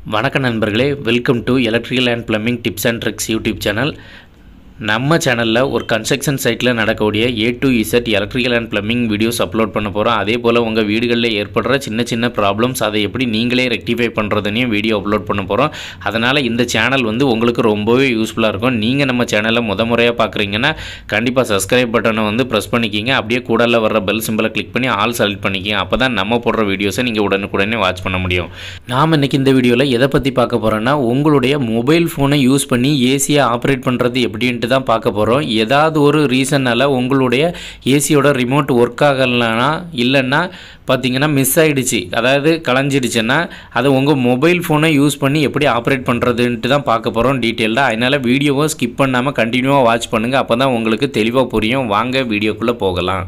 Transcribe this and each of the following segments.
வணக்கம் நண்பர்களே welcome to electrical and plumbing tips and tricks YouTube channel நம்ம சேனலில் ஒரு கன்ஸ்ட்ரக்ஷன் சைட்டில் நடக்கக்கூடிய A to Z electrical and plumbing videos upload பண்ண போகிறோம் அதே போல் உங்கள் வீடுகளில் ஏற்படுற சின்ன சின்ன ப்ராப்ளம்ஸ் அதை எப்படி நீங்களே ரெக்டிஃபை பண்ணுறதுனையும் வீடியோ அப்லோட் பண்ண போகிறோம் அதனால் இந்த சேனல் வந்து உங்களுக்கு ரொம்பவே யூஸ்ஃபுல்லாக இருக்கும் நீங்கள் நம்ம சேனலை முத முறையாக பார்க்குறீங்கன்னா கண்டிப்பாக சப்ஸ்கிரைப் பட்டனை வந்து ப்ரெஸ் பண்ணிக்கிங்க அப்படியே கூடல வர்ற பெல் சிம்பிளை கிளிக் பண்ணி ஆல் செலக்ட் பண்ணிக்கிங்க அப்போ தான் நம்ம போடுற வீடியோஸை நீங்கள் உடனுக்குடனே வாட்ச் பண்ண முடியும் நாம் இன்றைக்கி இந்த வீடியோவில் எதை பற்றி பார்க்க போகிறோன்னா உங்களுடைய மொபைல் ஃபோனை யூஸ் பண்ணி ஏசியை ஆப்ரேட் பண்ணுறது எப்படின்ட்டு தான் பார்க்க போகிறோம் ஏதாவது ஒரு ரீசனால் உங்களுடைய ஏசியோட ரிமோட் ஒர்க் ஆகலைன்னா இல்லைன்னா பார்த்தீங்கன்னா மிஸ் ஆகிடுச்சு அதாவது கலைஞ்சிடுச்சுன்னா அதை உங்கள் மொபைல் ஃபோனை யூஸ் பண்ணி எப்படி ஆப்ரேட் பண்ணுறதுன்ட்டு தான் பார்க்க போகிறோம் டீட்டெயில்டாக அதனால் வீடியோவை ஸ்கிப் பண்ணாமல் கண்டினியூவாக வாட்ச் பண்ணுங்கள் அப்போ தான் உங்களுக்கு தெளிவாக புரியும் வாங்க வீடியோக்குள்ளே போகலாம்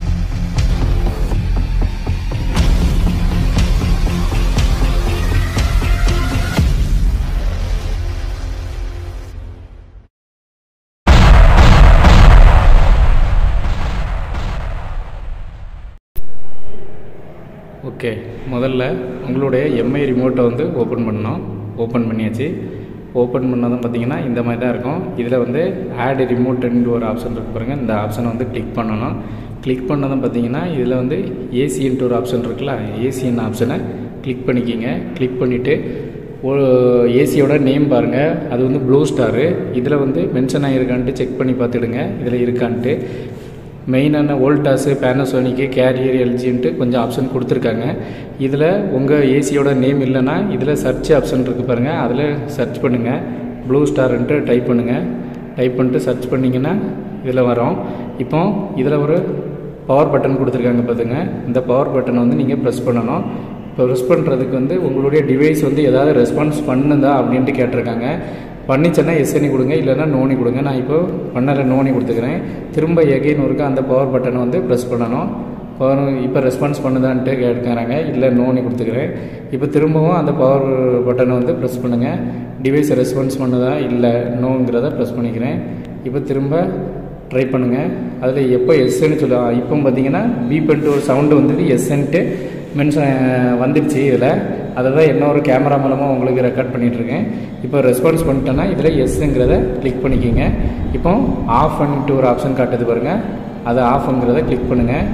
ஓகே முதல்ல உங்களுடைய எம்ஐ ரிமோட்டை வந்து ஓப்பன் பண்ணணும் ஓப்பன் பண்ணியாச்சு ஓப்பன் பண்ணதும் பார்த்தீங்கன்னா இந்த மாதிரி தான் இருக்கும் இதில் வந்து ஆட் ரிமோட்டுன்னு ஒரு ஆப்ஷன் இருக்கு பாருங்கள் இந்த ஆப்ஷனை வந்து கிளிக் பண்ணணும் கிளிக் பண்ணதும் பார்த்தீங்கன்னா இதில் வந்து ஏசின்ட்டு ஒரு ஆப்ஷன் இருக்குல்ல ஏசின் ஆப்ஷனை கிளிக் பண்ணிக்கிங்க கிளிக் பண்ணிவிட்டு ஒரு ஏசியோட நேம் பாருங்கள் அது வந்து ப்ளூ ஸ்டாரு இதில் வந்து மென்ஷன் ஆகிருக்கான்ட்டு செக் பண்ணி பார்த்துடுங்க இதில் இருக்கான்ட்டு மெயினான வோல்டாஸு பேனசோனிக்கு கேரியர் எல்ஜின்ட்டு கொஞ்சம் ஆப்ஷன் கொடுத்துருக்காங்க இதில் உங்கள் ஏசியோட நேம் இல்லைன்னா இதில் சர்ச் ஆப்ஷன் இருக்குது பாருங்கள் அதில் சர்ச் பண்ணுங்கள் ப்ளூ ஸ்டார்ன்ட்டு டைப் பண்ணுங்கள் டைப் பண்ணிட்டு சர்ச் பண்ணிங்கன்னா இதில் வரும் இப்போ இதில் ஒரு பவர் பட்டன் கொடுத்துருக்காங்க பார்த்துங்க இந்த பவர் பட்டனை வந்து நீங்கள் ப்ரெஸ் பண்ணணும் இப்போ ப்ரெஸ் பண்ணுறதுக்கு வந்து உங்களுடைய டிவைஸ் வந்து ஏதாவது ரெஸ்பான்ஸ் பண்ணுதா அப்படின்ட்டு கேட்டிருக்காங்க பண்ணிச்சேன்னா எஸ்எனி கொடுங்க இல்லைன்னா நோனி கொடுங்க நான் இப்போ பண்ணல நோனி கொடுத்துக்கிறேன் திரும்ப எகைன் ஒருக்கா அந்த பவர் பட்டனை வந்து ப்ரெஸ் பண்ணணும் பவர் இப்போ ரெஸ்பான்ஸ் பண்ணுதான்ட்டு கேட்குறாங்க இல்லை நோனி கொடுத்துக்கிறேன் இப்போ திரும்பவும் அந்த பவர் பட்டனை வந்து ப்ரெஸ் பண்ணுங்கள் டிவைஸ் ரெஸ்பான்ஸ் பண்ணுதா இல்லை நோங்கிறத ப்ரெஸ் பண்ணிக்கிறேன் இப்போ திரும்ப ட்ரை பண்ணுங்கள் அதில் எப்போ எஸ்ன்னு சொல்லுவாங்க இப்போ பார்த்தீங்கன்னா பீப்ன்ட்டு ஒரு சவுண்டு வந்தது எஸ்ன்ட்டு மென்ஷன் வந்துடுச்சு இதில் அதை தான் என்ன ஒரு கேமரா மூலமாக உங்களுக்கு ரெக்கார்ட் பண்ணிகிட்ருக்கேன் இப்போ ரெஸ்பான்ஸ் பண்ணிட்டேன்னா இதில் எஸ்ஸுங்கிறத கிளிக் பண்ணிக்கிங்க இப்போ ஆஃப் பண்ணிட்டு ஒரு ஆப்ஷன் காட்டுது பாருங்கள் அதை ஆஃப்ங்கிறத கிளிக் பண்ணுங்கள்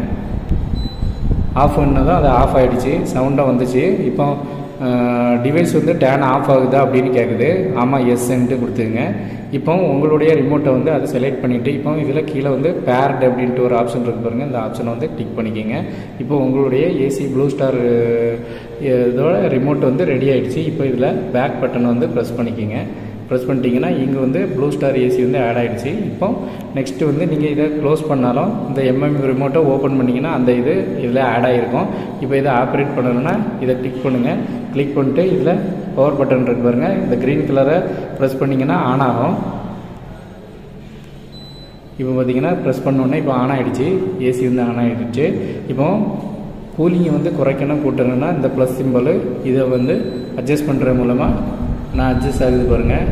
ஆஃப் பண்ணதும் அது ஆஃப் ஆகிடுச்சு சவுண்டாக வந்துச்சு இப்போ டிவைஸ் வந்து டேன் ஆஃப் ஆகுதா அப்படின்னு கேட்குது ஆமாம் எஸ்ன்ட்டு கொடுத்துங்க இப்போ உங்களுடைய ரிமோட்டை வந்து அதை செலக்ட் பண்ணிவிட்டு இப்போ இதில் கீழே வந்து பேர்ட் அப்படின்ட்டு ஒரு ஆப்ஷன் இருக்குது பாருங்கள் இந்த ஆப்ஷனை வந்து கிளிக் பண்ணிக்கோங்க இப்போ உங்களுடைய ஏசி ப்ளூ ஸ்டார் இதோட ரிமோட் வந்து ரெடி ஆகிடுச்சு இப்போ இதில் பேக் பட்டனை வந்து ப்ரெஸ் பண்ணிக்கோங்க ப்ரெஸ் பண்ணிட்டீங்கன்னா இங்கே வந்து ப்ளூ ஸ்டார் ஏசி வந்து ஆட் ஆகிடுச்சு இப்போ நெக்ஸ்ட்டு வந்து நீங்கள் இதை க்ளோஸ் பண்ணாலும் இந்த எம்எம் ரிமோட்டை ஓப்பன் பண்ணிங்கன்னா அந்த இது இதில் ஆட் ஆகிருக்கும் இப்போ இதை ஆப்ரேட் பண்ணணும்னா இதை கிளிக் பண்ணுங்கள் கிளிக் பண்ணிட்டு இதில் பவர் பட்டன் இருக்கு பாருங்கள் இந்த க்ரீன் கலரை ப்ரெஸ் பண்ணிங்கன்னா ஆன் ஆகும் இப்போ பார்த்தீங்கன்னா ப்ரெஸ் பண்ணோன்னே இப்போ ஆன் ஆகிடுச்சு ஏசி வந்து ஆன் ஆகிடுச்சு இப்போ கூலிங்கை வந்து குறைக்கணும் கூட்டணும்னா இந்த ப்ளஸ் சிம்பிள் இதை வந்து அட்ஜஸ்ட் பண்ணுற மூலமாக நான் அட்ஜஸ்ட் ஆகுது பாருங்கள்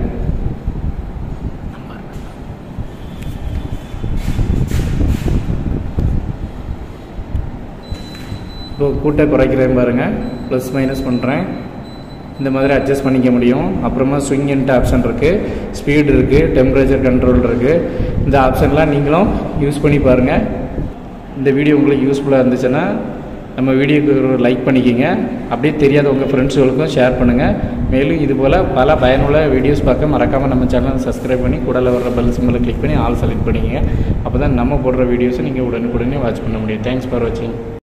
இப்போ கூட்ட குறைக்கிறேன் பாருங்கள் ப்ளஸ் மைனஸ் பண்ணுறேன் இந்த மாதிரி அட்ஜஸ்ட் பண்ணிக்க முடியும் அப்புறமா ஸ்விங் இன்ட்டு ஆப்ஷன் இருக்குது ஸ்பீடு இருக்குது டெம்பரேச்சர் கண்ட்ரோல் இருக்குது இந்த ஆப்ஷன்லாம் நீங்களும் யூஸ் பண்ணி பாருங்கள் இந்த வீடியோ உங்களுக்கு யூஸ்ஃபுல்லாக இருந்துச்சுன்னா நம்ம வீடியோக்கு ஒரு லைக் பண்ணிக்கிங்க அப்படியே தெரியாத உங்கள் ஃப்ரெண்ட்ஸுகளுக்கும் ஷேர் பண்ணுங்கள் மேலும் இது போல் பல பயனுள்ள வீடியோஸ் பார்க்க மறக்காமல் நம்ம சேனலை சப்ஸ்கிரைப் பண்ணி கூடல வர்ற பெல் சிம்பிளை கிளிக் பண்ணி ஆல் செலக்ட் பண்ணிக்கங்க அப்போ தான் நம்ம போடுற வீடியோஸை நீங்கள் உடனுக்குடனே வாட்ச் பண்ண முடியும் தேங்க்ஸ் ஃபார் வாட்சிங்